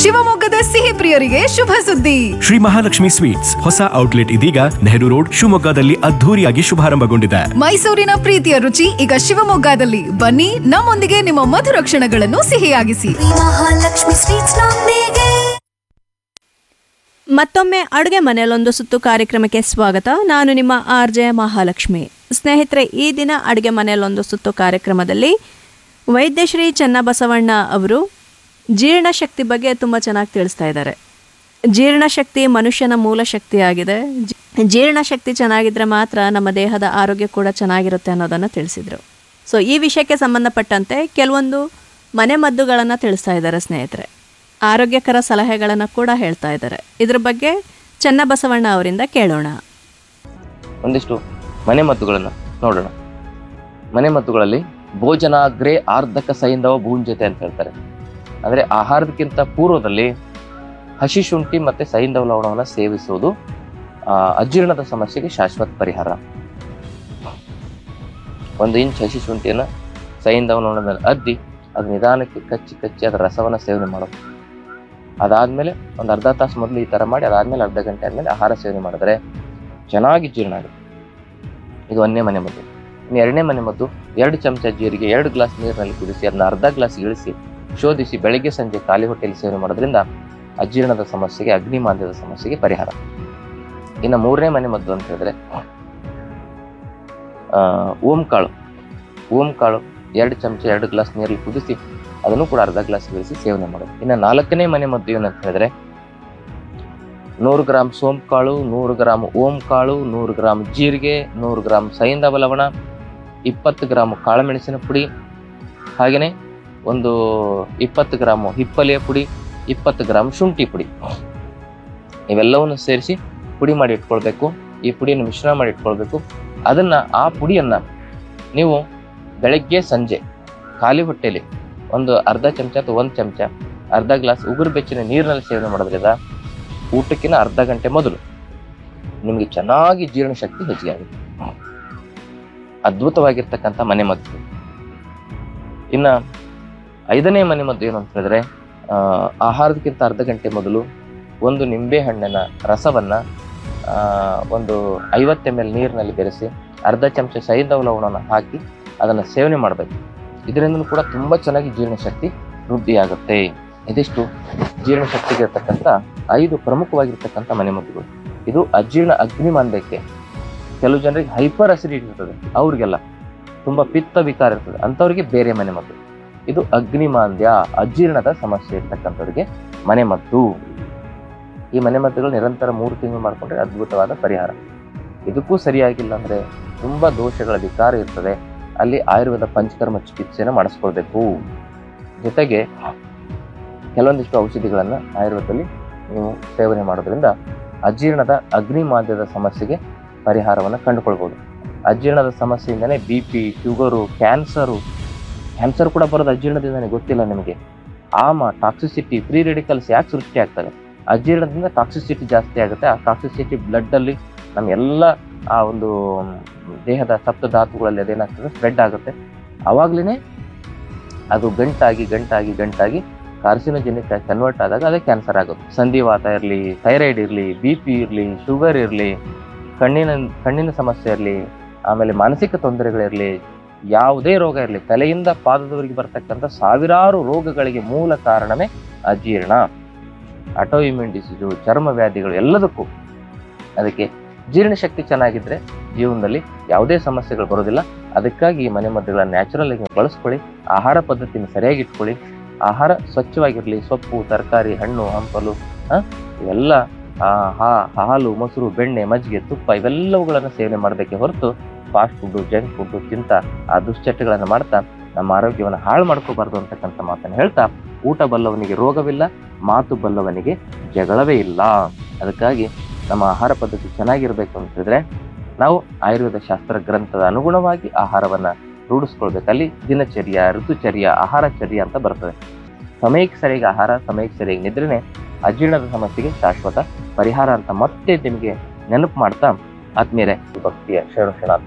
ಶಿವಮೊಗ್ಗದ ಸಿಹಿ ಪ್ರಿಯರಿಗೆ ಶುಭ ಸುದ್ದಿ ಶ್ರೀ ಮಹಾಲಕ್ಷ್ಮಿ ಸ್ವೀಟ್ಸ್ ಹೊಸ ಔಟ್ಲೆಟ್ ಇದೀಗ ನೆಹರು ರೋಡ್ ಶಿವಮೊಗ್ಗದಲ್ಲಿ ಅದ್ಧೂರಿಯಾಗಿ ಶುಭಾರಂಭಗೊಂಡಿದೆ ಮೈಸೂರಿನ ಪ್ರೀತಿಯ ರುಚಿ ಈಗ ಶಿವಮೊಗ್ಗದಲ್ಲಿ ಬನ್ನಿ ನಮ್ಮೊಂದಿಗೆ ನಿಮ್ಮ ಮಧುರ ಕ್ಷಣಗಳನ್ನು ಸಿಹಿಯಾಗಿಸಿ ಮಹಾಲಕ್ಷ್ಮಿ ಸ್ವೀಟ್ಸ್ ನೊಂದಿಗೆ ಮತ್ತೊಮ್ಮೆ ಅಡುಗೆ ಮನೆಯಲ್ಲೊಂದು ಸುತ್ತು ಕಾರ್ಯಕ್ರಮಕ್ಕೆ ಸ್ವಾಗತ ನಾನು ನಿಮ್ಮ ಆರ್ ಜೆ ಮಹಾಲಕ್ಷ್ಮಿ ಸ್ನೇಹಿತರೆ ಈ ದಿನ ಅಡುಗೆ ಮನೆಯಲ್ಲೊಂದು ಸುತ್ತು ಕಾರ್ಯಕ್ರಮದಲ್ಲಿ ವೈದ್ಯಶ್ರೀ ಚನ್ನಬಸವಣ್ಣ ಅವರು ಜೀರ್ಣಶಕ್ತಿ ಬಗ್ಗೆ ತುಂಬ ಚೆನ್ನಾಗಿ ತಿಳಿಸ್ತಾ ಇದ್ದಾರೆ ಜೀರ್ಣಶಕ್ತಿ ಮನುಷ್ಯನ ಮೂಲ ಶಕ್ತಿಯಾಗಿದೆ ಜಿ- ಜೀರ್ಣಶಕ್ತಿ ಚೆನ್ನಾಗಿದ್ರೆ ಮಾತ್ರ ನಮ್ಮ ದೇಹದ ಆರೋಗ್ಯ ಕೂಡ ಚೆನ್ನಾಗಿರುತ್ತೆ ಅನ್ನೋದನ್ನು ತಿಳಿಸಿದರು ಸೊ ಈ ವಿಷಯಕ್ಕೆ ಸಂಬಂಧಪಟ್ಟಂತೆ ಕೆಲವೊಂದು ಮನೆಮದ್ದುಗಳನ್ನು ತಿಳಿಸ್ತಾ ಇದ್ದಾರೆ ಸ್ನೇಹಿತರೆ ಆರೋಗ್ಯಕರ ಸಲಹೆಗಳನ್ನು ಕೂಡ ಹೇಳ್ತಾ ಇದ್ದಾರೆ ಇದ್ರ ಬಗ್ಗೆ ಚನ್ನಬಸವಣ್ಣ ಅವರಿಂದ ಕೇಳೋಣ ಒಂದಿಷ್ಟು ಮನೆಮದ್ದುಗಳನ್ನು ನೋಡೋಣ ಮನೆಮದ್ದುಗಳಲ್ಲಿ ಭೋಜನಾಗ್ರೆ ಆರ್ಧಕ ಸೈಂಧವ ಭೂಂಜತೆ ಅಂತ ಹೇಳ್ತಾರೆ ಅಂದರೆ ಆಹಾರದಕ್ಕಿಂತ ಪೂರ್ವದಲ್ಲಿ ಹಸಿ ಶುಂಠಿ ಮತ್ತು ಸೈಂಧವ ಲವಣವನ್ನು ಸೇವಿಸುವುದು ಆ, ಅಜೀರ್ಣದ ಸಮಸ್ಯೆಗೆ ಶಾಶ್ವತ ಪರಿಹಾರ ಒಂದು ಇಂಚ್ ಹಸಿ ಶುಂಠಿಯನ್ನು ಸೈಂಧವ ಲವಣದ ಮೇಲೆ ಅದ್ದಿ ಅದು ನಿಧಾನಕ್ಕೆ ಕಚ್ಚಿ ಕಚ್ಚಿ ಅದರ ರಸವನ್ನು ಸೇವನೆ ಮಾಡೋದು ಅದಾದಮೇಲೆ ಒಂದು ಅರ್ಧ ತಾಸು ಮೊದಲು ಈ ಥರ ಮಾಡಿ ಅದಾದಮೇಲೆ ಅರ್ಧ ಗಂಟೆ ಆದಮೇಲೆ ಆಹಾರ ಸೇವನೆ ಮಾಡಿದ್ರೆ ಚೆನ್ನಾಗಿ ಜೀರ್ಣ ಆಗುತ್ತೆ ಇದು ಒಂದನೇ ಮನೆ ಮದ್ದು ಇನ್ನು ಎರಡನೇ ಮನೆ ಮದ್ದು ಎರಡು ಚಮಚ ಜೀರಿಗೆ ಎರಡು ಗ್ಲಾಸ್ ನೀರಿನಲ್ಲಿ ಕುದಿಸಿ ಅದನ್ನ ಅರ್ಧ ಗ್ಲಾಸ್ ಇಳಿಸಿ ಶೋಧಿಸಿ ಬೆಳಿಗ್ಗೆ ಸಂಜೆ ಖಾಲಿ ಹೊಟ್ಟೆಯಲ್ಲಿ ಸೇವನೆ ಮಾಡೋದ್ರಿಂದ ಅಜೀರ್ಣದ ಸಮಸ್ಯೆಗೆ ಅಗ್ನಿಮಾಂದ್ಯದ ಸಮಸ್ಯೆಗೆ ಪರಿಹಾರ ಇನ್ನು ಮೂರನೇ ಮನೆ ಮದ್ದು ಅಂತ ಹೇಳಿದ್ರೆ ಆ, ಓಂ ಕಾಳು ಓಂ ಕಾಳು ಎರಡು ಚಮಚ ಎರಡು ಗ್ಲಾಸ್ ನೀರಲ್ಲಿ ಕುದಿಸಿ ಅದನ್ನು ಕೂಡ ಅರ್ಧ ಗ್ಲಾಸ್ ಇಳಿಸಿ ಸೇವನೆ ಮಾಡೋದು ಇನ್ನು ನಾಲ್ಕನೇ ಮನೆ ಮದ್ದು ಏನಂತ ಹೇಳಿದ್ರೆ ನೂರು ಗ್ರಾಮ್ ಸೋಂಪು ಕಾಳು ನೂರು ಗ್ರಾಮ್ ಓಂ ಕಾಳು ನೂರು ಗ್ರಾಮ್ ಜೀರಿಗೆ ನೂರು ಗ್ರಾಮ್ ಸೈಂಧವ ಲವಣ ಇಪ್ಪತ್ತು ಗ್ರಾಮ್ ಕಾಳುಮೆಣಸಿನ ಪುಡಿ ಹಾಗೆಯೇ ಒಂದು ಇಪ್ಪತ್ತು ಗ್ರಾಮ್ ಹಿಪ್ಪಲಿಯ ಪುಡಿ ಇಪ್ಪತ್ತು ಗ್ರಾಮ್ ಶುಂಠಿ ಪುಡಿ ಇವೆಲ್ಲವನ್ನು ಸೇರಿಸಿ ಪುಡಿ ಮಾಡಿ ಇಟ್ಕೊಳ್ಬೇಕು ಈ ಪುಡಿಯನ್ನು ಮಿಶ್ರಣ ಮಾಡಿ ಇಟ್ಕೊಳ್ಬೇಕು ಅದನ್ನ ಆ ಪುಡಿಯನ್ನ ನೀವು ಬೆಳಗ್ಗೆ ಸಂಜೆ ಖಾಲಿ ಹೊಟ್ಟೆಯಲ್ಲಿ ಒಂದು ಅರ್ಧ ಚಮಚ ಅಥವಾ ಒಂದು ಚಮಚ ಅರ್ಧ ಗ್ಲಾಸ್ ಉಗುರು ಬೆಚ್ಚಿನ ನೀರಿನಲ್ಲಿ ಸೇವನೆ ಮಾಡೋದ್ರಿಂದ ಊಟಕ್ಕಿಂತ ಅರ್ಧ ಗಂಟೆ ಮೊದಲು ನಿಮಗೆ ಚೆನ್ನಾಗಿ ಜೀರ್ಣಶಕ್ತಿ ಹೆಚ್ಚಿಗೆ ಆಗುತ್ತೆ ಅದ್ಭುತವಾಗಿರ್ತಕ್ಕಂಥ ಮನೆ ಮದ್ದು ಇನ್ನ ಐದನೇ ಮನೆ ಮದ್ದು ಏನು ಅಂತ ಹೇಳಿದ್ರೆ ಆ, ಆಹಾರದಕ್ಕಿಂತ ಅರ್ಧ ಗಂಟೆ ಮೊದಲು ಒಂದು ನಿಂಬೆ ಹಣ್ಣಿನ ರಸವನ್ನ ಆ, ಒಂದು ಐವತ್ತು ಎಮ್ ಎಲ್ ನೀರಿನಲ್ಲಿ ಬೆರೆಸಿ ಅರ್ಧ ಚಮಚ ಸೈಂಧವ ಲವಣವನ್ನು ಹಾಕಿ ಅದನ್ನು ಸೇವನೆ ಮಾಡಬೇಕು ಇದರಿಂದ ಕೂಡ ತುಂಬಾ ಚೆನ್ನಾಗಿ ಜೀರ್ಣಶಕ್ತಿ ವೃದ್ಧಿಯಾಗುತ್ತೆ ಇದಿಷ್ಟು ಜೀರ್ಣಶಕ್ತಿಗೆ ಇರ್ತಕ್ಕಂಥ ಐದು ಪ್ರಮುಖವಾಗಿರ್ತಕ್ಕಂಥ ಮನೆಮದ್ದುಗಳು ಇದು ಅಜೀರ್ಣ ಅಗ್ನಿಮಾಂದ್ಯಕ್ಕೆ ಕೆಲವು ಜನರಿಗೆ ಹೈಪರ್ ಅಸಿಡಿಟಿ ಇರ್ತದೆ ಅವ್ರಿಗೆಲ್ಲ ತುಂಬಾ ಪಿತ್ತ ವಿಕಾರ ಇರ್ತದೆ ಅಂಥವ್ರಿಗೆ ಬೇರೆ ಮನೆಮದ್ದು ಇದು ಅಗ್ನಿಮಾಂದ್ಯ ಅಜೀರ್ಣದ ಸಮಸ್ಯೆ ಇರ್ತಕ್ಕಂಥವ್ರಿಗೆ ಮನೆಮದ್ದು ಈ ಮನೆಮದ್ದುಗಳು ನಿರಂತರ ಮೂರು ತಿಂಗಳು ಮಾಡಿಕೊಂಡ್ರೆ ಅದ್ಭುತವಾದ ಪರಿಹಾರ ಇದಕ್ಕೂ ಸರಿಯಾಗಿಲ್ಲ ಅಂದ್ರೆ ತುಂಬಾ ದೋಷಗಳ ವಿಕಾರ ಇರ್ತದೆ ಅಲ್ಲಿ ಆಯುರ್ವೇದ ಪಂಚಕರ್ಮ ಚಿಕಿತ್ಸೆನ ಮಾಡಿಸ್ಕೊಳ್ಬೇಕು ಜೊತೆಗೆ ಕೆಲವೊಂದಿಷ್ಟು ಔಷಧಿಗಳನ್ನ ಆಯುರ್ವೇದದಲ್ಲಿ ನೀವು ಸೇವನೆ ಮಾಡೋದ್ರಿಂದ ಅಜೀರ್ಣದ ಅಗ್ನಿಮಾದ್ಯದ ಸಮಸ್ಯೆಗೆ ಪರಿಹಾರವನ್ನು ಕಂಡುಕೊಳ್ಬೋದು ಅಜೀರ್ಣದ ಸಮಸ್ಯೆಯಿಂದನೇ B P sugar cancer cancer ಕೂಡ ಬರೋದು ಅಜೀರ್ಣದಿಂದನೇ ಗೊತ್ತಿಲ್ಲ ನಿಮಗೆ ಆಮ ಟಾಕ್ಸಿಸಿಟಿ ಫ್ರೀ ರೆಡಿಕಲ್ಸ್ ಯಾಕೆ ಸೃಷ್ಟಿ ಆಗ್ತದೆ ಅಜೀರ್ಣದಿಂದ ಟಾಕ್ಸಿಸಿಟಿ ಜಾಸ್ತಿ ಆಗುತ್ತೆ ಆ ಟಾಕ್ಸಿಸಿಟಿ ಬ್ಲಡ್ಡಲ್ಲಿ ನಮ್ಮ ಎಲ್ಲ ಆ ಒಂದು ಮ್, ದೇಹದ ಸಪ್ತಧಾತುಗಳಲ್ಲಿ ಅದೇನಾಗ್ತದೆ ಸ್ಪ್ರೆಡ್ ಆಗುತ್ತೆ ಆವಾಗ್ಲೇ ಅದು ಗಂಟಾಗಿ ಗಂಟಾಗಿ ಗಂಟಾಗಿ ಕಾರ್ಸಿನೋಜೆನಿಕ್ ಆಗಿ ಕನ್ವರ್ಟ್ ಆದಾಗ ಅದೇ ಕ್ಯಾನ್ಸರ್ ಆಗುತ್ತೆ ಸಂಧಿವಾತ ಇರಲಿ ಥೈರಾಯ್ಡ್ ಇರಲಿ ಬಿ ಪಿ ಇರಲಿ ಶುಗರ್ ಇರಲಿ ಕಣ್ಣಿನ ಕಣ್ಣಿನ ಸಮಸ್ಯೆ ಇರಲಿ ಆಮೇಲೆ ಮಾನಸಿಕ ತೊಂದರೆಗಳಿರಲಿ ಯಾವುದೇ ರೋಗ ಇರಲಿ ತಲೆಯಿಂದ ಪಾದದವರೆಗೆ ಬರ್ತಕ್ಕಂಥ ಸಾವಿರಾರು ರೋಗಗಳಿಗೆ ಮೂಲ ಕಾರಣವೇ ಅಜೀರ್ಣ ಆಟೋ ಇಮ್ಯೂನ್ ಡಿಸೀಸು ಚರ್ಮ ವ್ಯಾಧಿಗಳು ಎಲ್ಲದಕ್ಕೂ ಅದಕ್ಕೆ ಜೀರ್ಣಶಕ್ತಿ ಚೆನ್ನಾಗಿದ್ರೆ ಜೀವನದಲ್ಲಿ ಯಾವುದೇ ಸಮಸ್ಯೆಗಳು ಬರೋದಿಲ್ಲ ಅದಕ್ಕಾಗಿ ಈ ಮನೆಮದ್ದುಗಳನ್ನ ನ್ಯಾಚುರಲ್ ಆಗಿ ಬಳಸ್ಕೊಳ್ಳಿ ಆಹಾರ ಪದ್ಧತಿನ ಸರಿಯಾಗಿ ಇಟ್ಕೊಳ್ಳಿ ಆಹಾರ ಸ್ವಚ್ಛವಾಗಿರಲಿ ಸೊಪ್ಪು ತರಕಾರಿ ಹಣ್ಣು ಹಂಪಲು ಆ, ಇವೆಲ್ಲ ಆ, ಹಾ- ಹಾಲು ಮೊಸರು ಬೆಣ್ಣೆ ಮಜ್ಜಿಗೆ ತುಪ್ಪ ಇವೆಲ್ಲವುಗಳನ್ನು ಸೇವನೆ ಮಾಡಬೇಕೆ ಹೊರತು ಫಾಸ್ಟ್ ಫುಡ್ಡು ಜಂಕ್ ಫುಡ್ಡು ತಿಂತ ಆ ದುಶ್ಚಟಗಳನ್ನು ಮಾಡ್ತಾ ನಮ್ಮ ಆರೋಗ್ಯವನ್ನು ಹಾಳು ಮಾಡ್ಕೋಬಾರ್ದು ಅಂತಕ್ಕಂಥ ಮಾತನ್ನು ಹೇಳ್ತಾ ಊಟ ಬಲ್ಲವನಿಗೆ ರೋಗವಿಲ್ಲ ಮಾತು ಬಲ್ಲವನಿಗೆ ಜಗಳವೇ ಇಲ್ಲ ಅದಕ್ಕಾಗಿ ನಮ್ಮ ಆಹಾರ ಪದ್ಧತಿ ಚೆನ್ನಾಗಿರ್ಬೇಕು ಅಂತ ಹೇಳಿದ್ರೆ ನಾವು ಆಯುರ್ವೇದ ಶಾಸ್ತ್ರ ಗ್ರಂಥದ ಅನುಗುಣವಾಗಿ ಆಹಾರವನ್ನ ರೂಢಿಸ್ಕೊಳ್ಬೇಕು ಅಲ್ಲಿ ದಿನಚರ್ಯ ಋತುಚರ್ಯ ಆಹಾರಚರ್ಯ ಅಂತ ಬರ್ತದೆ ಸಮಯಕ್ಕೆ ಸರಿಯಾಗಿ ಆಹಾರ ಸಮಯಕ್ಕೆ ಸರಿಯಾಗಿ ನಿದ್ರೆನೆ ಅಜೀರ್ಣದ ಸಮಸ್ಯೆಗೆ ಶಾಶ್ವತ ಪರಿಹಾರ ಅಂತ ಮತ್ತೆ ನಿಮಗೆ ನೆನಪು ಮಾಡ್ತಾ ಆದ್ಮೇಲೆ ಭಕ್ತಿಯ ಶರಣ ಶರಣಾರ್ಥಿ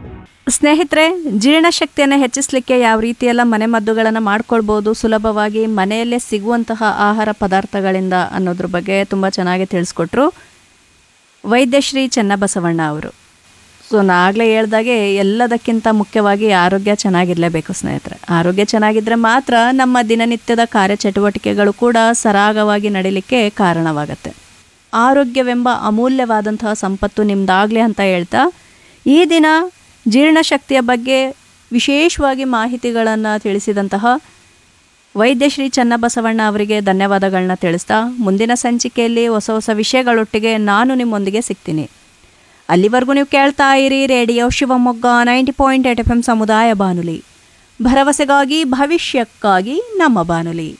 ಸ್ನೇಹಿತರೆ ಜೀರ್ಣಶಕ್ತಿಯನ್ನು ಹೆಚ್ಚಿಸಲಿಕ್ಕೆ ಯಾವ ರೀತಿಯೆಲ್ಲ ಮನೆಮದ್ದುಗಳನ್ನು ಮಾಡ್ಕೊಳ್ಬೋದು ಸುಲಭವಾಗಿ ಮನೆಯಲ್ಲೇ ಸಿಗುವಂತಹ ಆಹಾರ ಪದಾರ್ಥಗಳಿಂದ ಅನ್ನೋದ್ರ ಬಗ್ಗೆ ತುಂಬ ಚೆನ್ನಾಗಿ ತಿಳಿಸ್ಕೊಟ್ರು ವೈದ್ಯಶ್ರೀ ಚನ್ನಬಸವಣ್ಣ ಅವರು ಸೊ ನಾ ಆಗಲೇ ಹೇಳ್ದಾಗೆ ಎಲ್ಲದಕ್ಕಿಂತ ಮುಖ್ಯವಾಗಿ ಆರೋಗ್ಯ ಚೆನ್ನಾಗಿರಲೇಬೇಕು ಸ್ನೇಹಿತರೆ ಆರೋಗ್ಯ ಚೆನ್ನಾಗಿದ್ದರೆ ಮಾತ್ರ ನಮ್ಮ ದಿನನಿತ್ಯದ ಕಾರ್ಯಚಟುವಟಿಕೆಗಳು ಕೂಡ ಸರಾಗವಾಗಿ ನಡೀಲಿಕ್ಕೆ ಕಾರಣವಾಗತ್ತೆ ಆರೋಗ್ಯವೆಂಬ ಅಮೂಲ್ಯವಾದಂತಹ ಸಂಪತ್ತು ನಿಮ್ದಾಗಲಿ ಅಂತ ಹೇಳ್ತಾ ಈ ದಿನ ಜೀರ್ಣಶಕ್ತಿಯ ಬಗ್ಗೆ ವಿಶೇಷವಾಗಿ ಮಾಹಿತಿಗಳನ್ನು ತಿಳಿಸಿದಂತಹ ವೈದ್ಯಶ್ರೀ ಚನ್ನಬಸವಣ್ಣ ಅವರಿಗೆ ಧನ್ಯವಾದಗಳನ್ನ ತಿಳಿಸ್ತಾ ಮುಂದಿನ ಸಂಚಿಕೆಯಲ್ಲಿ ಹೊಸ ಹೊಸ ವಿಷಯಗಳೊಟ್ಟಿಗೆ ನಾನು ನಿಮ್ಮೊಂದಿಗೆ ಸಿಗ್ತೀನಿ ಅಲ್ಲಿವರೆಗೂ ನೀವು ಕೇಳ್ತಾ ಇರಿ radio Shivamogga ninety point eight F M ಸಮುದಾಯ ಬಾನುಲಿ ಭರವಸೆಗಾಗಿ ಭವಿಷ್ಯಕ್ಕಾಗಿ ನಮ್ಮ ಬಾನುಲಿ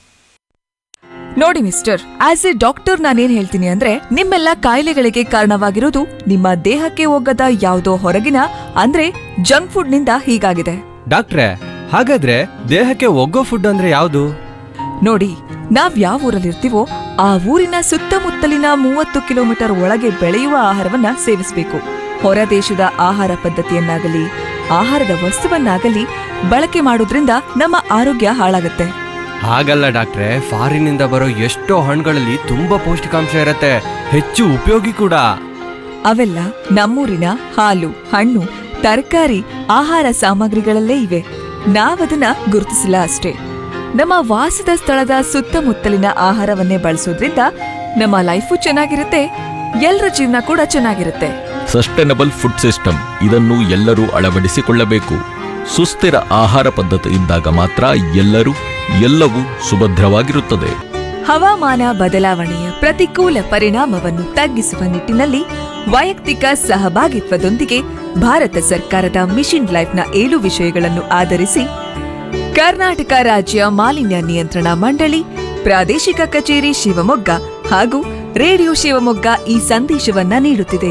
ನೋಡಿ ಮಿಸ್ಟರ್ ಆಸ್ ಎ ಡಾಕ್ಟರ್ ನಾನೇನ್ ಹೇಳ್ತೀನಿ ಅಂದ್ರೆ ನಿಮ್ಮೆಲ್ಲ ಕಾಯಿಲೆಗಳಿಗೆ ಕಾರಣವಾಗಿರೋದು ನಿಮ್ಮ ದೇಹಕ್ಕೆ ಹೋಗದ ಯಾವುದೋ ಹೊರಗಿನ ಅಂದ್ರೆ ಜಂಕ್ ಫುಡ್ ನಿಂದ ಹೀಗಾಗಿದೆ ಡಾಕ್ಟ್ರೆ ಹಾಗಾದ್ರೆ ದೇಹಕ್ಕೆ ಒಗ್ಗೋ ಫುಡ್ ಅಂದ್ರೆ ಯಾವುದು ನೋಡಿ ನಾವ್ ಯಾವ ಊರಲ್ಲಿರ್ತೀವೋ ಆ ಊರಿನ ಸುತ್ತಮುತ್ತಲಿನ ಮೂವತ್ತು ಕಿಲೋಮೀಟರ್ ಒಳಗೆ ಬೆಳೆಯುವ ಆಹಾರವನ್ನ ಸೇವಿಸಬೇಕು ಹೊರ ದೇಶದ ಆಹಾರ ಪದ್ಧತಿಯನ್ನಾಗಲಿ ಆಹಾರದ ವಸ್ತುವನ್ನಾಗಲಿ ಬಳಕೆ ಮಾಡೋದ್ರಿಂದ ನಮ್ಮ ಆರೋಗ್ಯ ಹಾಳಾಗುತ್ತೆ ಹಾಗಲ್ಲ ಡಾಕ್ಟ್ರೆ ಫಾರಿನಿಂದ ಬರೋ ಎಷ್ಟೋ ಹಣ್ಣುಗಳಲ್ಲಿ ತುಂಬಾ ಪೌಷ್ಟಿಕಾಂಶ ಇರತ್ತೆ ಹೆಚ್ಚು ಉಪಯೋಗಿ ಕೂಡ ಅವೆಲ್ಲ ನಮ್ಮೂರಿನ ಹಾಲು ಹಣ್ಣು ತರಕಾರಿ ಆಹಾರ ಸಾಮಗ್ರಿಗಳಲ್ಲೇ ಇವೆ ನಾವದನ್ನ ಗುರುತಿಸಿಲ್ಲ ಅಷ್ಟೇ ನಮ್ಮ ವಾಸದ ಸ್ಥಳದ ಸುತ್ತಮುತ್ತಲಿನ ಆಹಾರವನ್ನೇ ಬಳಸೋದ್ರಿಂದ ನಮ್ಮ ಲೈಫು ಚೆನ್ನಾಗಿರುತ್ತೆ ಎಲ್ಲರ ಜೀವನ ಕೂಡ ಚೆನ್ನಾಗಿರುತ್ತೆ ಸಸ್ಟೈನಬಲ್ ಫುಡ್ ಸಿಸ್ಟಮ್ ಇದನ್ನು ಎಲ್ಲರೂ ಅಳವಡಿಸಿಕೊಳ್ಳಬೇಕು ಸುಸ್ಥಿರ ಆಹಾರ ಪದ್ಧತಿ ಇದ್ದಾಗ ಮಾತ್ರ ಎಲ್ಲರೂ ಎಲ್ಲವೂ ಸುಭದ್ರವಾಗಿರುತ್ತದೆ ಹವಾಮಾನ ಬದಲಾವಣೆಯ ಪ್ರತಿಕೂಲ ಪರಿಣಾಮವನ್ನು ತಗ್ಗಿಸುವ ನಿಟ್ಟಿನಲ್ಲಿ ವೈಯಕ್ತಿಕ ಸಹಭಾಗಿತ್ವದೊಂದಿಗೆ ಭಾರತ ಸರ್ಕಾರದ ಮಿಷನ್ ಲೈಫ್ನ ಏಳು ವಿಷಯಗಳನ್ನು ಆಧರಿಸಿ ಕರ್ನಾಟಕ ರಾಜ್ಯ ಮಾಲಿನ್ಯ ನಿಯಂತ್ರಣ ಮಂಡಳಿ ಪ್ರಾದೇಶಿಕ ಕಚೇರಿ ಶಿವಮೊಗ್ಗ ಹಾಗೂ ರೇಡಿಯೋ ಶಿವಮೊಗ್ಗ ಈ ಸಂದೇಶವನ್ನ ನೀಡುತ್ತಿದೆ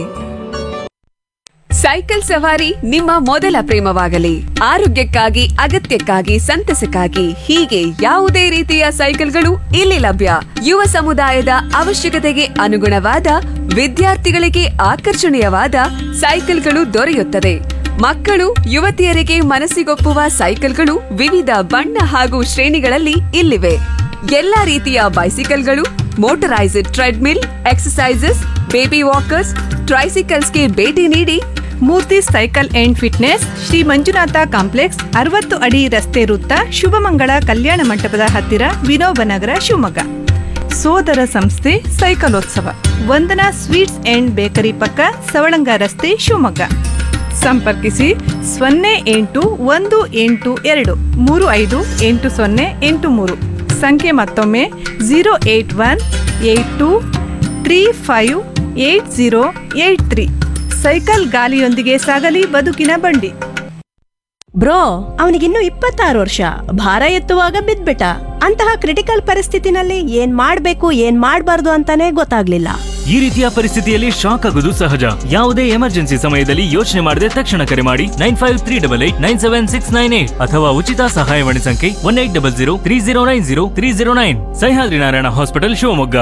ಸೈಕಲ್ ಸವಾರಿ ನಿಮ್ಮ ಮೊದಲ ಪ್ರೇಮವಾಗಲಿ ಆರೋಗ್ಯಕ್ಕಾಗಿ ಅಗತ್ಯಕ್ಕಾಗಿ ಸಂತಸಕ್ಕಾಗಿ ಹೀಗೆ ಯಾವುದೇ ರೀತಿಯ ಸೈಕಲ್ಗಳು ಇಲ್ಲಿ ಲಭ್ಯ ಯುವ ಸಮುದಾಯದ ಅವಶ್ಯಕತೆಗೆ ಅನುಗುಣವಾದ ವಿದ್ಯಾರ್ಥಿಗಳಿಗೆ ಆಕರ್ಷಣೀಯವಾದ ಸೈಕಲ್ಗಳು ದೊರೆಯುತ್ತದೆ ಮಕ್ಕಳು ಯುವತಿಯರಿಗೆ ಮನಸ್ಸಿಗೊಪ್ಪುವ ಸೈಕಲ್ಗಳು ವಿವಿಧ ಬಣ್ಣ ಹಾಗೂ ಶ್ರೇಣಿಗಳಲ್ಲಿ ಇಲ್ಲಿವೆ ಎಲ್ಲಾ ರೀತಿಯ ಬೈಸಿಕಲ್ಗಳು motorised treadmill exercises baby walkers ಟ್ರೈಸಿಕಲ್ಸ್ಗೆ ಭೇಟಿ ನೀಡಿ Murthy cycle and fitness Shri Manjunatha complex ಅರವತ್ತು ಅಡಿ ರಸ್ತೆ ವೃತ್ತ ಶುಭಮಂಗಳ ಕಲ್ಯಾಣ ಮಂಟಪದ ಹತ್ತಿರ ವಿನೋಬನಗರ ಶಿವಮೊಗ್ಗ ಸೋದರ ಸಂಸ್ಥೆ ಸೈಕಲೋತ್ಸವ ವಂದನಾ ಸ್ವೀಟ್ಸ್ ಅಂಡ್ ಬೇಕರಿ ಪಕ್ಕ ಸವಳಂಗ ರಸ್ತೆ ಶಿವಮೊಗ್ಗ ಸಂಪರ್ಕಿಸಿ ಸೊನ್ನೆ ಎಂಟು ಒಂದು ಎಂಟು ಎರಡು ಮೂರು ಐದು ಎಂಟು ಸೊನ್ನೆ ಎಂಟು ಮೂರು ಸಂಖ್ಯೆ ಮತ್ತೊಮ್ಮೆ zero eight one eight two three five eight zero eight three cycle ಗಾಲಿಯೊಂದಿಗೆ ಸಾಗಲಿ ಬದುಕಿನ ಬಂಡಿ ಬ್ರೋ ಅವನಿಗಿನ್ನೂ ಇಪ್ಪತ್ತಾರು ವರ್ಷ ಭಾರ ಎತ್ತುವಾಗ ಬಿದ್ಬಿಟ್ಟ ಅಂತಹ ಕ್ರಿಟಿಕಲ್ ಪರಿಸ್ಥಿತಿನಲ್ಲಿ ಏನ್ ಮಾಡ್ಬೇಕು ಏನ್ ಮಾಡ್ಬಾರ್ದು ಅಂತಾನೆ ಗೊತ್ತಾಗ್ಲಿಲ್ಲ ಈ ರೀತಿಯ ಪರಿಸ್ಥಿತಿಯಲ್ಲಿ ಶಾಕ್ ಆಗುವುದು ಸಹಜ ಯಾವುದೇ ಎಮರ್ಜೆನ್ಸಿ ಸಮಯದಲ್ಲಿ ಯೋಚನೆ ಮಾಡದೆ ತಕ್ಷಣ ಕರೆ ಮಾಡಿ nine five three double eight nine seven six nine eight ಅಥವಾ ಉಚಿತ ಸಹಾಯವಾಣಿ ಸಂಖ್ಯೆ one eight double zero three zero nine zero three zero nine Sahyadri Narayana hospital Shivamogga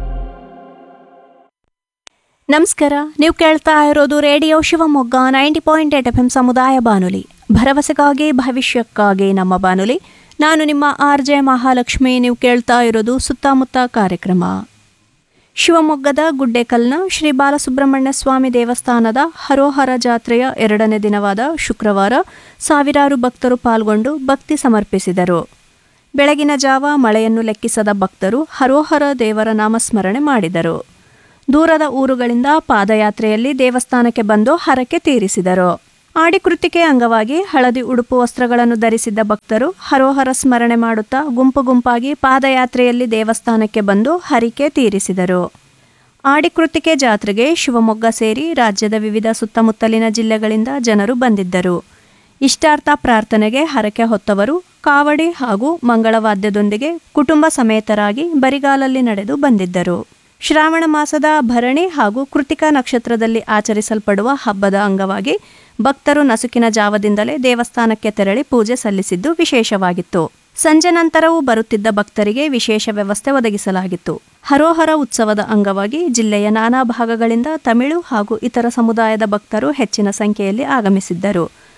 ನಮಸ್ಕಾರ ನೀವು ಕೇಳ್ತಾ ಇರೋದು radio Shivamogga ninety point eight F M ಸಮುದಾಯ ಬಾನುಲಿ ಭರವಸೆಗಾಗಿ ಭವಿಷ್ಯಕ್ಕಾಗಿ ನಮ್ಮ ಬಾನುಲಿ ನಾನು ನಿಮ್ಮ ಆರ್ ಜೆ ಮಹಾಲಕ್ಷ್ಮಿ ನೀವು ಕೇಳ್ತಾ ಇರೋದು ಸುತ್ತಮುತ್ತ ಕಾರ್ಯಕ್ರಮ ಶಿವಮೊಗ್ಗದ ಗುಡ್ಡೇಕಲ್ನ ಶ್ರೀ ಬಾಲಸುಬ್ರಹ್ಮಣ್ಯ ಸ್ವಾಮಿ ದೇವಸ್ಥಾನದ ಹರೋಹರ ಜಾತ್ರೆಯ ಎರಡನೇ ದಿನವಾದ ಶುಕ್ರವಾರ ಸಾವಿರಾರು ಭಕ್ತರು ಪಾಲ್ಗೊಂಡು ಭಕ್ತಿ ಸಮರ್ಪಿಸಿದರು ಬೆಳಗಿನ ಜಾವ ಮಳೆಯನ್ನು ಲೆಕ್ಕಿಸದ ಭಕ್ತರು ಹರೋಹರ ದೇವರ ನಾಮಸ್ಮರಣೆ ಮಾಡಿದರು ದೂರದ ಊರುಗಳಿಂದ ಪಾದಯಾತ್ರೆಯಲ್ಲಿ ದೇವಸ್ಥಾನಕ್ಕೆ ಬಂದು ಹರಕೆ ತೀರಿಸಿದರು ಆಡಿಕೃತಿಕೆ ಅಂಗವಾಗಿ ಹಳದಿ ಉಡುಪು ವಸ್ತ್ರಗಳನ್ನು ಧರಿಸಿದ್ದ ಭಕ್ತರು ಹರೋಹರ ಸ್ಮರಣೆ ಮಾಡುತ್ತಾ ಗುಂಪು ಗುಂಪಾಗಿ ಪಾದಯಾತ್ರೆಯಲ್ಲಿ ದೇವಸ್ಥಾನಕ್ಕೆ ಬಂದು ಹರಿಕೆ ತೀರಿಸಿದರು ಆಡಿಕೃತಿಕೆ ಜಾತ್ರೆಗೆ ಶಿವಮೊಗ್ಗ ಸೇರಿ ರಾಜ್ಯದ ವಿವಿಧ ಸುತ್ತಮುತ್ತಲಿನ ಜಿಲ್ಲೆಗಳಿಂದ ಜನರು ಬಂದಿದ್ದರು ಇಷ್ಟಾರ್ಥ ಪ್ರಾರ್ಥನೆಗೆ ಹರಕೆ ಹೊತ್ತವರು ಕಾವಡಿ ಹಾಗೂ ಮಂಗಳವಾದ್ಯದೊಂದಿಗೆ ಕುಟುಂಬ ಸಮೇತರಾಗಿ ಬರಿಗಾಲಲ್ಲಿ ನಡೆದು ಬಂದಿದ್ದರು ಶ್ರಾವಣ ಮಾಸದ ಭರಣಿ ಹಾಗೂ ಕೃತಿಕಾ ನಕ್ಷತ್ರದಲ್ಲಿ ಆಚರಿಸಲ್ಪಡುವ ಹಬ್ಬದ ಅಂಗವಾಗಿ ಭಕ್ತರು ನಸುಕಿನ ಜಾವದಿಂದಲೇ ದೇವಸ್ಥಾನಕ್ಕೆ ತೆರಳಿ ಪೂಜೆ ಸಲ್ಲಿಸಿದ್ದು ವಿಶೇಷವಾಗಿತ್ತು ಸಂಜೆ ನಂತರವೂ ಬರುತ್ತಿದ್ದ ಭಕ್ತರಿಗೆ ವಿಶೇಷ ವ್ಯವಸ್ಥೆ ಒದಗಿಸಲಾಗಿತ್ತು ಹರೋಹರ ಉತ್ಸವದ ಅಂಗವಾಗಿ ಜಿಲ್ಲೆಯ ನಾನಾ ಭಾಗಗಳಿಂದ ತಮಿಳು ಹಾಗೂ ಇತರ ಸಮುದಾಯದ ಭಕ್ತರು ಹೆಚ್ಚಿನ ಸಂಖ್ಯೆಯಲ್ಲಿ ಆಗಮಿಸಿದ್ದರು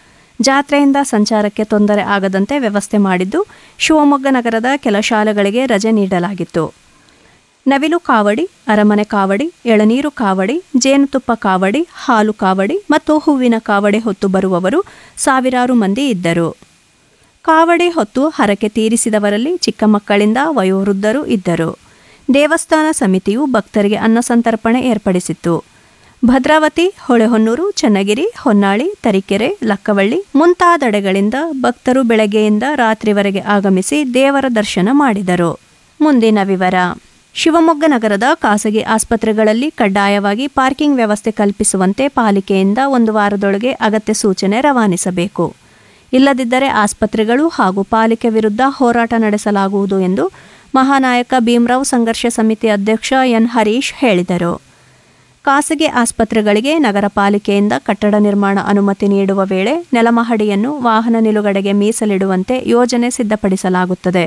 ಜಾತ್ರೆಯಿಂದ ಸಂಚಾರಕ್ಕೆ ತೊಂದರೆ ಆಗದಂತೆ ವ್ಯವಸ್ಥೆ ಮಾಡಿದ್ದು ಶಿವಮೊಗ್ಗ ನಗರದ ಕೆಲ ಶಾಲೆಗಳಿಗೆ ರಜೆ ನೀಡಲಾಗಿತ್ತು ನವಿಲು ಕಾವಡಿ ಅರಮನೆ ಕಾವಡಿ ಎಳನೀರು ಕಾವಡಿ ಜೇನುತುಪ್ಪ ಕಾವಡಿ ಹಾಲು ಕಾವಡಿ ಮತ್ತು ಹೂವಿನ ಕಾವಡಿ ಹೊತ್ತು ಬರುವವರು ಸಾವಿರಾರು ಮಂದಿ ಇದ್ದರು ಕಾವಡಿ ಹೊತ್ತು ಹರಕೆ ತೀರಿಸಿದವರಲ್ಲಿ ಚಿಕ್ಕ ಮಕ್ಕಳಿಂದ ವಯೋವೃದ್ಧರು ಇದ್ದರು ದೇವಸ್ಥಾನ ಸಮಿತಿಯು ಭಕ್ತರಿಗೆ ಅನ್ನಸಂತರ್ಪಣೆ ಏರ್ಪಡಿಸಿತ್ತು ಭದ್ರಾವತಿ ಹೊಳೆಹೊನ್ನೂರು ಚನ್ನಗಿರಿ ಹೊನ್ನಾಳಿ ತರೀಕೆರೆ ಲಕ್ಕವಳ್ಳಿ ಮುಂತಾದೆಡೆಗಳಿಂದ ಭಕ್ತರು ಬೆಳಗ್ಗೆಯಿಂದ ರಾತ್ರಿವರೆಗೆ ಆಗಮಿಸಿ ದೇವರ ದರ್ಶನ ಮಾಡಿದರು ಮುಂದಿನ ವಿವರ ಶಿವಮೊಗ್ಗ ನಗರದ ಖಾಸಗಿ ಆಸ್ಪತ್ರೆಗಳಲ್ಲಿ ಕಡ್ಡಾಯವಾಗಿ ಪಾರ್ಕಿಂಗ್ ವ್ಯವಸ್ಥೆ ಕಲ್ಪಿಸುವಂತೆ ಪಾಲಿಕೆಯಿಂದ ಒಂದು ವಾರದೊಳಗೆ ಅಗತ್ಯ ಸೂಚನೆ ರವಾನಿಸಬೇಕು ಇಲ್ಲದಿದ್ದರೆ ಆಸ್ಪತ್ರೆಗಳು ಹಾಗೂ ಪಾಲಿಕೆ ವಿರುದ್ಧ ಹೋರಾಟ ನಡೆಸಲಾಗುವುದು ಎಂದು ಮಹಾನಾಯಕ ಭೀಮರಾವ್ ಸಂಘರ್ಷ ಸಮಿತಿ ಅಧ್ಯಕ್ಷ ಎನ್ ಹರೀಶ್ ಹೇಳಿದರು ಖಾಸಗಿ ಆಸ್ಪತ್ರೆಗಳಿಗೆ ನಗರ ಪಾಲಿಕೆಯಿಂದ ಕಟ್ಟಡ ನಿರ್ಮಾಣ ಅನುಮತಿ ನೀಡುವ ವೇಳೆ ನೆಲಮಹಡಿಯನ್ನು ವಾಹನ ನಿಲುಗಡೆಗೆ ಮೀಸಲಿಡುವಂತೆ ಯೋಜನೆ ಸಿದ್ಧಪಡಿಸಲಾಗುತ್ತದೆ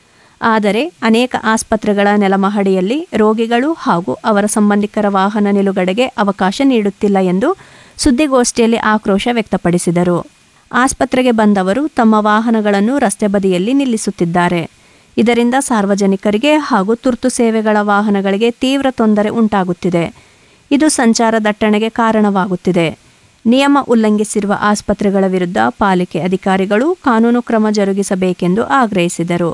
ಆದರೆ ಅನೇಕ ಆಸ್ಪತ್ರೆಗಳ ನೆಲಮಹಡಿಯಲ್ಲಿ ರೋಗಿಗಳು ಹಾಗೂ ಅವರ ಸಂಬಂಧಿಕರ ವಾಹನ ನಿಲುಗಡೆಗೆ ಅವಕಾಶ ನೀಡುತ್ತಿಲ್ಲ ಎಂದು ಸುದ್ದಿಗೋಷ್ಠಿಯಲ್ಲಿ ಆಕ್ರೋಶ ವ್ಯಕ್ತಪಡಿಸಿದರು ಆಸ್ಪತ್ರೆಗೆ ಬಂದವರು ತಮ್ಮ ವಾಹನಗಳನ್ನು ರಸ್ತೆ ಬದಿಯಲ್ಲಿ ನಿಲ್ಲಿಸುತ್ತಿದ್ದಾರೆ ಇದರಿಂದ ಸಾರ್ವಜನಿಕರಿಗೆ ಹಾಗೂ ತುರ್ತು ಸೇವೆಗಳ ವಾಹನಗಳಿಗೆ ತೀವ್ರ ತೊಂದರೆ ಉಂಟಾಗುತ್ತಿದೆ ಇದು ಸಂಚಾರ ದಟ್ಟಣೆಗೆ ಕಾರಣವಾಗುತ್ತಿದೆ ನಿಯಮ ಉಲ್ಲಂಘಿಸಿರುವ ಆಸ್ಪತ್ರೆಗಳ ವಿರುದ್ಧ ಪಾಲಿಕೆ ಅಧಿಕಾರಿಗಳು ಕಾನೂನು ಕ್ರಮ ಜರುಗಿಸಬೇಕೆಂದು ಆಗ್ರಹಿಸಿದರು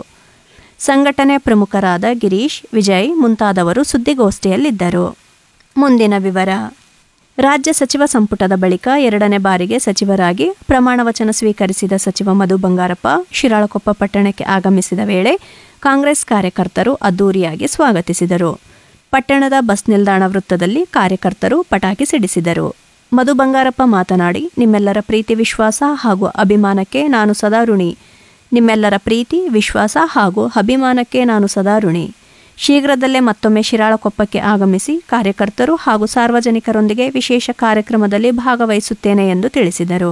ಸಂಘಟನೆ ಪ್ರಮುಖರಾದ ಗಿರೀಶ್ ವಿಜಯ್ ಮುಂತಾದವರು ಸುದ್ದಿಗೋಷ್ಠಿಯಲ್ಲಿದ್ದರು ಮುಂದಿನ ವಿವರ ರಾಜ್ಯ ಸಚಿವ ಸಂಪುಟದ ಬಳಿಕ ಎರಡನೇ ಬಾರಿಗೆ ಸಚಿವರಾಗಿ ಪ್ರಮಾಣ ವಚನ ಸ್ವೀಕರಿಸಿದ ಸಚಿವ ಮಧು ಬಂಗಾರಪ್ಪ ಶಿರಾಳಕೊಪ್ಪ ಪಟ್ಟಣಕ್ಕೆ ಆಗಮಿಸಿದ ವೇಳೆ ಕಾಂಗ್ರೆಸ್ ಕಾರ್ಯಕರ್ತರು ಅದ್ದೂರಿಯಾಗಿ ಸ್ವಾಗತಿಸಿದರು ಪಟ್ಟಣದ ಬಸ್ ನಿಲ್ದಾಣ ವೃತ್ತದಲ್ಲಿ ಕಾರ್ಯಕರ್ತರು ಪಟಾಕಿ ಸಿಡಿಸಿದರು ಮಧು ಬಂಗಾರಪ್ಪ ಮಾತನಾಡಿ ನಿಮ್ಮೆಲ್ಲರ ಪ್ರೀತಿ ವಿಶ್ವಾಸ ಹಾಗೂ ಅಭಿಮಾನಕ್ಕೆ ನಾನು ಸದಾ ಋಣಿ ನಿಮ್ಮೆಲ್ಲರ ಪ್ರೀತಿ ವಿಶ್ವಾಸ ಹಾಗೂ ಅಭಿಮಾನಕ್ಕೆ ನಾನು ಸದಾ ಋಣಿ ಶೀಘ್ರದಲ್ಲೇ ಮತ್ತೊಮ್ಮೆ ಶಿರಾಳಕೊಪ್ಪಕ್ಕೆ ಆಗಮಿಸಿ ಕಾರ್ಯಕರ್ತರು ಹಾಗೂ ಸಾರ್ವಜನಿಕರೊಂದಿಗೆ ವಿಶೇಷ ಕಾರ್ಯಕ್ರಮದಲ್ಲಿ ಭಾಗವಹಿಸುತ್ತೇನೆ ಎಂದು ತಿಳಿಸಿದರು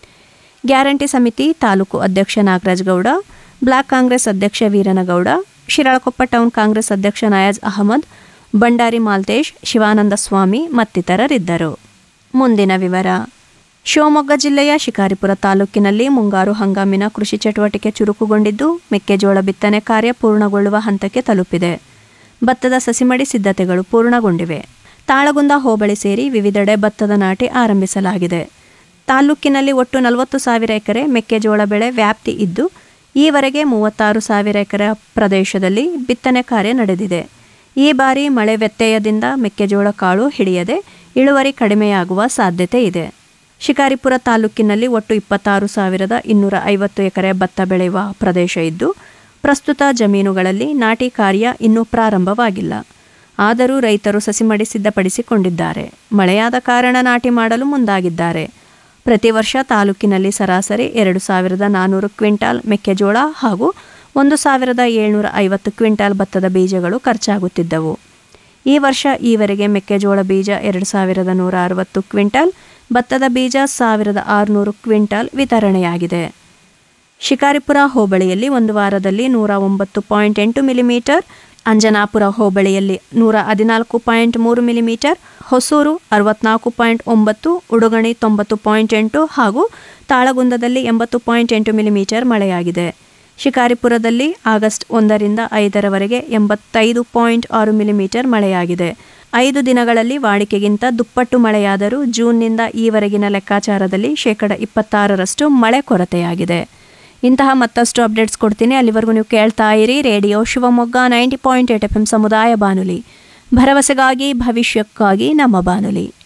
ಗ್ಯಾರಂಟಿ ಸಮಿತಿ ತಾಲೂಕು ಅಧ್ಯಕ್ಷ ನಾಗರಾಜ್ ಗೌಡ ಬ್ಲಾಕ್ ಕಾಂಗ್ರೆಸ್ ಅಧ್ಯಕ್ಷ ವೀರನಗೌಡ ಶಿರಾಳಕೊಪ್ಪ ಟೌನ್ ಕಾಂಗ್ರೆಸ್ ಅಧ್ಯಕ್ಷ ನಯಾಜ್ ಅಹಮದ್ ಬಂಡಾರಿ ಮಾಲ್ತೇಶ್ ಶಿವಾನಂದ ಸ್ವಾಮಿ ಮತ್ತಿತರರಿದ್ದರು ಮುಂದಿನ ವಿವರ ಶಿವಮೊಗ್ಗ ಜಿಲ್ಲೆಯ ಶಿಕಾರಿಪುರ ತಾಲೂಕಿನಲ್ಲಿ ಮುಂಗಾರು ಹಂಗಾಮಿನ ಕೃಷಿ ಚಟುವಟಿಕೆ ಚುರುಕುಗೊಂಡಿದ್ದು ಮೆಕ್ಕೆಜೋಳ ಬಿತ್ತನೆ ಕಾರ್ಯ ಪೂರ್ಣಗೊಳ್ಳುವ ಹಂತಕ್ಕೆ ತಲುಪಿದೆ ಭತ್ತದ ಸಸಿಮಡಿ ಸಿದ್ಧತೆಗಳು ಪೂರ್ಣಗೊಂಡಿವೆ ತಾಳಗುಂದ ಹೋಬಳಿ ಸೇರಿ ವಿವಿಧೆಡೆ ಭತ್ತದ ನಾಟಿ ಆರಂಭಿಸಲಾಗಿದೆ ತಾಲೂಕಿನಲ್ಲಿ ಒಟ್ಟು ನಲವತ್ತು ಸಾವಿರ ಎಕರೆ ಮೆಕ್ಕೆಜೋಳ ಬೆಳೆ ವ್ಯಾಪ್ತಿ ಇದ್ದು ಈವರೆಗೆ ಮೂವತ್ತಾರು ಸಾವಿರ ಎಕರೆ ಪ್ರದೇಶದಲ್ಲಿ ಬಿತ್ತನೆ ಕಾರ್ಯ ನಡೆದಿದೆ ಈ ಬಾರಿ ಮಳೆ ವ್ಯತ್ಯಯದಿಂದ ಮೆಕ್ಕೆಜೋಳ ಕಾಳು ಹಿಡಿಯದೆ ಇಳುವರಿ ಕಡಿಮೆಯಾಗುವ ಸಾಧ್ಯತೆ ಇದೆ ಶಿಕಾರಿಪುರ ತಾಲೂಕಿನಲ್ಲಿ ಒಟ್ಟು ಇಪ್ಪತ್ತಾರು ಸಾವಿರದ ಇನ್ನೂರ ಐವತ್ತು ಎಕರೆ ಭತ್ತ ಬೆಳೆಯುವ ಪ್ರದೇಶ ಇದ್ದು ಪ್ರಸ್ತುತ ಜಮೀನುಗಳಲ್ಲಿ ನಾಟಿ ಕಾರ್ಯ ಇನ್ನೂ ಪ್ರಾರಂಭವಾಗಿಲ್ಲ ಆದರೂ ರೈತರು ಸಸಿಮಡಿ ಸಿದ್ಧಪಡಿಸಿಕೊಂಡಿದ್ದಾರೆ ಮಳೆಯಾದ ಕಾರಣ ನಾಟಿ ಮಾಡಲು ಮುಂದಾಗಿದ್ದಾರೆ ಪ್ರತಿ ವರ್ಷ ತಾಲೂಕಿನಲ್ಲಿ ಸರಾಸರಿ ಎರಡು ಸಾವಿರದ ನಾನ್ನೂರು ಕ್ವಿಂಟಾಲ್ ಮೆಕ್ಕೆಜೋಳ ಹಾಗೂ ಒಂದು ಸಾವಿರದ ಏಳ್ನೂರ ಐವತ್ತು ಕ್ವಿಂಟಾಲ್ ಭತ್ತದ ಬೀಜಗಳು ಖರ್ಚಾಗುತ್ತಿದ್ದವು ಈ ವರ್ಷ ಈವರೆಗೆ ಮೆಕ್ಕೆಜೋಳ ಬೀಜ ಎರಡು ಸಾವಿರದ ನೂರ ಅರವತ್ತು ಕ್ವಿಂಟಾಲ್ ಭತ್ತದ ಬೀಜ ಸಾವಿರದ ಆರುನೂರು ಕ್ವಿಂಟಾಲ್ ವಿತರಣೆಯಾಗಿದೆ ಶಿಕಾರಿಪುರ ಹೋಬಳಿಯಲ್ಲಿ ಒಂದು ವಾರದಲ್ಲಿ ನೂರ ಒಂಬತ್ತು ಪಾಯಿಂಟ್ ಎಂಟು ಮಿಲಿಮೀಟರ್ ಅಂಜನಾಪುರ ಹೋಬಳಿಯಲ್ಲಿ ನೂರ ಹದಿನಾಲ್ಕು ಪಾಯಿಂಟ್ ಮೂರು ಮಿಲಿಮೀಟರ್ ಹೊಸೂರು ಅರವತ್ನಾಲ್ಕು ಪಾಯಿಂಟ್ ಒಂಬತ್ತು ಉಡುಗಣಿ ತೊಂಬತ್ತು ಪಾಯಿಂಟ್ ಎಂಟು ಹಾಗೂ ತಾಳಗುಂದದಲ್ಲಿ ಎಂಬತ್ತು ಪಾಯಿಂಟ್ ಎಂಟು ಮಿಲಿಮೀಟರ್ ಮಳೆಯಾಗಿದೆ ಶಿಕಾರಿಪುರದಲ್ಲಿ ಆಗಸ್ಟ್ ಒಂದರಿಂದ ಐದರವರೆಗೆ ಎಂಬತ್ತೈದು ಪಾಯಿಂಟ್ ಆರು ಮಿಲಿಮೀಟರ್ ಮಳೆಯಾಗಿದೆ ಐದು ದಿನಗಳಲ್ಲಿ ವಾಡಿಕೆಗಿಂತ ದುಪ್ಪಟ್ಟು ಮಳೆಯಾದರೂ ಜೂನ್ನಿಂದ ಈವರೆಗಿನ ಲೆಕ್ಕಾಚಾರದಲ್ಲಿ ಶೇಕಡ ಇಪ್ಪತ್ತಾರರಷ್ಟು ಮಳೆ ಕೊರತೆಯಾಗಿದೆ ಇಂತಹ ಮತ್ತಷ್ಟು ಅಪ್ಡೇಟ್ಸ್ ಕೊಡ್ತೀನಿ ಅಲ್ಲಿವರೆಗೂ ನೀವು ಕೇಳ್ತಾ ಇರಿ radio Shivamogga ninety point eight F M ಸಮುದಾಯ ಬಾನುಲಿ ಭರವಸೆಗಾಗಿ ಭವಿಷ್ಯಕ್ಕಾಗಿ ನಮ್ಮ ಬಾನುಲಿ